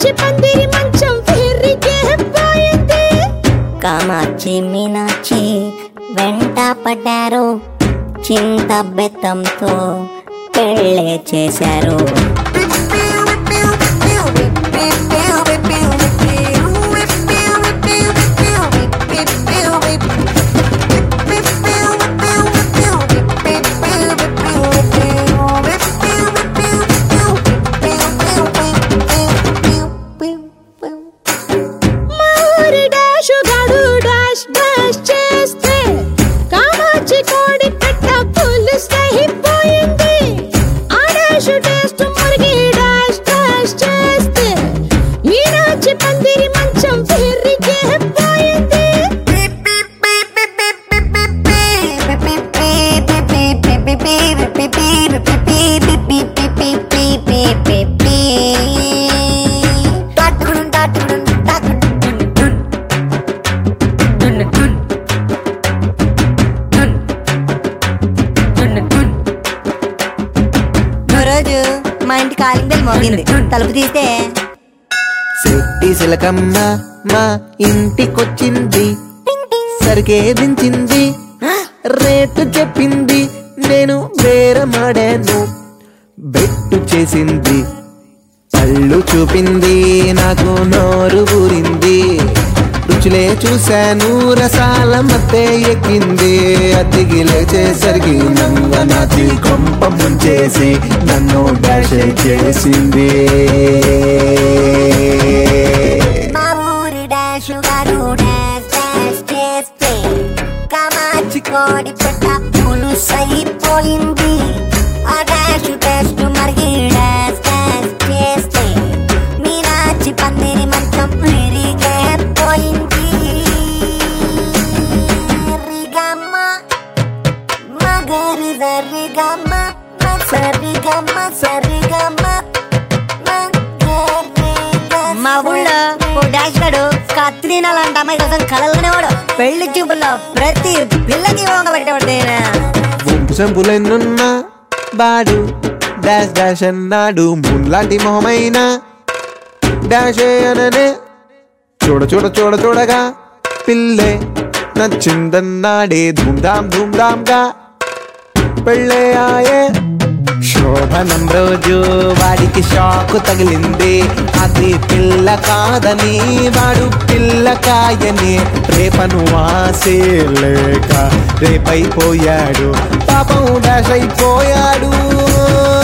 మీనాచి పందిరి మంచం ఫిర్రికే పోయింది కామాక్షి మీనాక్షి వెంట పడ్డారు చింత బెత్తంతో పెళ్ళే చేశారు మా ఊరి డాషు గాడు డాష్ డాష్ చేస్తే కామాచి కోడి పెట్ట పులుసు అయిపోయింది ఆ డాషు టేస్ట్ మురిగి డాష్ డాష్ చేస్తే మీనాచి పందిరి మంచం ఫిర్రికే పోయింది రోజు మా ఇంటి కాలింగ్ బెల్ మోగింది తలుపు తీస్తే శెట్టి శిలకమ్మ మా ఇంటికొచ్చింది సరిగే దించింది రేటు చెప్పింది నేను బేరమాడాను బెట్టు చేసింది పళ్ళు చూపింది నాకు నోరు ఊరింది రుచులే చూశాను రసాల మత్తే ఎక్కింది అతికి లేచేసరికి నంగ నాతి కొంప ముంచేసి నన్ను డాష్ చేసింది మా ఊరి డాషు గారు డాష్ డాష్ చేస్తే కామాచి కోడి పెట్ట పులుసు అయిపోయింది ఆ డాష్ టెస్ట్ మరిగి డాష్ డాష్ చేస్తే మీనాచి పందిరి మంచం విరిగే పోయింది రిగమ్మ మగరి సరిగమ్మ సరిగమ్మ సరిగమ్మ మా ఊళ్ళో ఓ డాష్ గడు కత్రినా లాంటి అమ్మాయి కోసం కలలునేవాడు పెళ్లి చూపుల్లో ప్రతి పిల్లకి ఓంగ పెట్టేవాడు వంశంపులెన్నున్నా బాడు డాష్ డాష్ అన్నాడు మున్లాంటి మొహమైన డాషే అననే చూడ చూడ చూడ చూడగా పిల్లే నచ్చిందన్నాడే ధూమ్ధామ్ ధూమ్ధామ్గా పెళ్ళే ఆయే శోభనం రోజు వాడికి షాకు తగిలింది అది పిల్ల కాదని వాడు పిల్ల కాయని రేపను ఆసే లేక రేపైపోయాడు పాపం డాష్ అయిపోయాడు